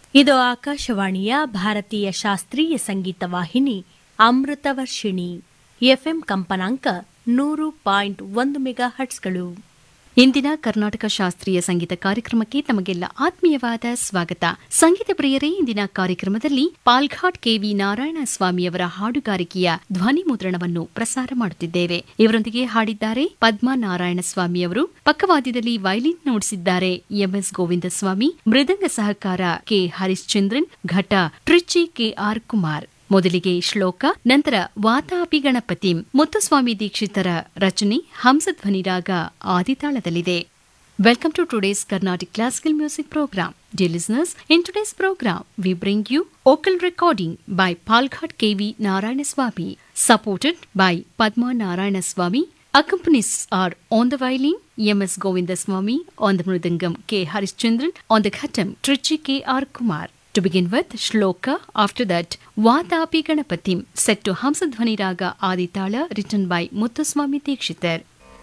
ಇದು ಆಕಾಶವಾಣಿಯ ಭಾರತೀಯ ಶಾಸ್ತ್ರೀಯ ಸಂಗೀತ ವಾಹಿನಿ ಅಮೃತವರ್ಷಿಣಿ ಎಫ್ಎಂ ಕಂಪನಾಂಕ ನೂರು ಪಾಯಿಂಟ್ ಒಂದು ಮೆಗಾ ಹಟ್ಸ್ಗಳು ಇಂದಿನ ಕರ್ನಾಟಕ ಶಾಸ್ತ್ರೀಯ ಸಂಗೀತ ಕಾರ್ಯಕ್ರಮಕ್ಕೆ ತಮಗೆಲ್ಲ ಆತ್ಮೀಯವಾದ ಸ್ವಾಗತ ಸಂಗೀತ ಪ್ರಿಯರೇ ಇಂದಿನ ಕಾರ್ಯಕ್ರಮದಲ್ಲಿ ಪಾಲ್ಘಾಟ್ ಕೆವಿ ನಾರಾಯಣ ಸ್ವಾಮಿಯವರ ಹಾಡುಗಾರಿಕೆಯ ಧ್ವನಿ ಮುದ್ರಣವನ್ನು ಪ್ರಸಾರ ಮಾಡುತ್ತಿದ್ದೇವೆ ಇವರೊಂದಿಗೆ ಹಾಡಿದ್ದಾರೆ ಪದ್ಮಾ ನಾರಾಯಣ ಸ್ವಾಮಿಯವರು ಪಕ್ಕವಾದ್ಯದಲ್ಲಿ ವೈಲಿನ್ ನುಡಿಸಿದ್ದಾರೆ ಎಂಎಸ್ ಗೋವಿಂದ ಸ್ವಾಮಿ ಮೃದಂಗ ಸಹಕಾರ ಕೆ ಹರಿಶ್ಚಂದ್ರನ್ ಘಟ ಟ್ರಿಚಿ ಕೆಆರ್ ಕುಮಾರ್ ಮೊದಲಿಗೆ ಶ್ಲೋಕ ನಂತರ ವಾತಾಪಿ ಗಣಪತಿ ಮುತ್ತುಸ್ವಾಮಿ ದೀಕ್ಷಿತರ ರಚನೆ ಹಂಸಧ್ವನಿ ರಾಗ ಆದಿತಾಳದಲ್ಲಿದೆ Welcome to today's Carnatic Classical Music Program. Dear listeners, in today's program, we bring you vocal recording by Palghat KV Narayanaswamy, supported by Padma Narayanaswamy. Accompanies are on the violin, M.S. Govindaswamy, on the mridangam, K. Harishchandran, on the khatam, Trichy K.R. Kumar. To begin with, Shloka, after that, Vatapi Ganapatim, set to Hamsadhvani Raga Aditala, written by Muthuswami Dikshitar.